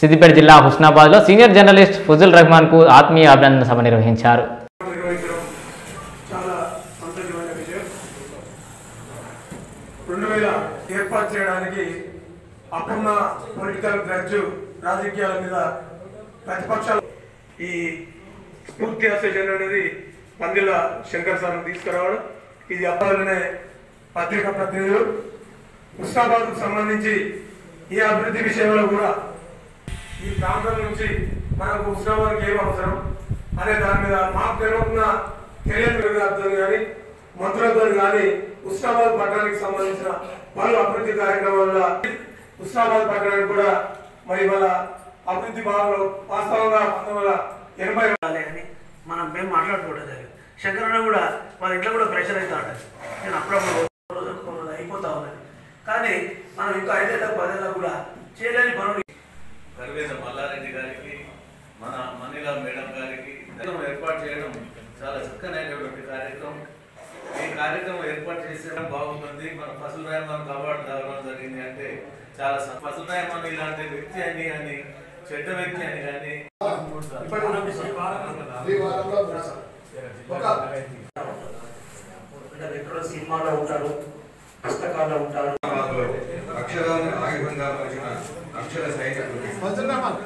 సిద్దిపేట జిల్లా హుస్నాబాద్లో senior journalist ఫుజుల్ రెహమాన్కు ఆత్మీయ అభినందన సభ నిర్వహించారు నిర్వహించడం చాలా సంతోషమైన విషయం రెండు వేల ఏర్పాటు చేయడానికి అప్పున్న పొలిటికల్ గ్రడ్జ్ రాజకీయాల మీద ప్రతిపక్షాలు ఈ స్ఫూర్తి అసోసియేషన్ అనేది పందిల శంకర్ సార్ తీసుకురావడం ఇది అబ్బాయిలనే పత్రికా ప్రతినిధులు హుస్నాబాద్కు సంబంధించి ఈ అభివృద్ధి విషయంలో కూడా ఈ ప్రాంతం నుంచి మనకు హుస్నాబాద్కి ఏం అవసరం అనే దాని మీద మాకు తెలియకుండా తెలియని విద్యార్థులు కానీ మంత్రులతో కానీ హుస్నాబాద్ పట్టణానికి సంబంధించిన పలు అభివృద్ధి కార్యక్రమాల హుస్నాబాద్ పట్టణానికి కూడా మరి వాళ్ళ అభివృద్ధి భాగంలో వాస్తవంగా పంతొమ్మిది వందల ఎనభై కావాలి అని మనం మేము మాట్లాడుకోవడం జరిగింది శంకరన్న కూడా వాళ్ళ ఇంట్లో కూడా ప్రెషర్ అవుతా ఉంటుంది నేను అప్పుడప్పుడు రోజు ఒక రోజు అయిపోతా ఉన్నది కానీ మనం ఇంకా ఐదేళ్ళ పదేళ్ళ కూడా చేయలేని పనులు కరివేద మల్లారెడ్డి గారికి మన మనీలా మేడం గారికి ఇద్దరం ఏర్పాటు చేయడం చాలా చక్కనైనటువంటి కార్యక్రమం ఈ కార్యక్రమం ఏర్పాటు చేసేయడం బాగుంటుంది మన ఫసల్ రాయమాన్ అవార్డు రావడం జరిగింది అంటే చాలా సం- ఫసల్ రాయమాన్ ఇలాంటి వ్యక్తి అని కానీ చెడ్డ వ్యక్తి అని కానీ అంటే ఎక్కడో సినిమాలో ఉంటారు పుస్తకాల్లో ఉంటారు అక్షరాలను ఆయుధంగా మలిచిన అక్షర సైనికుడు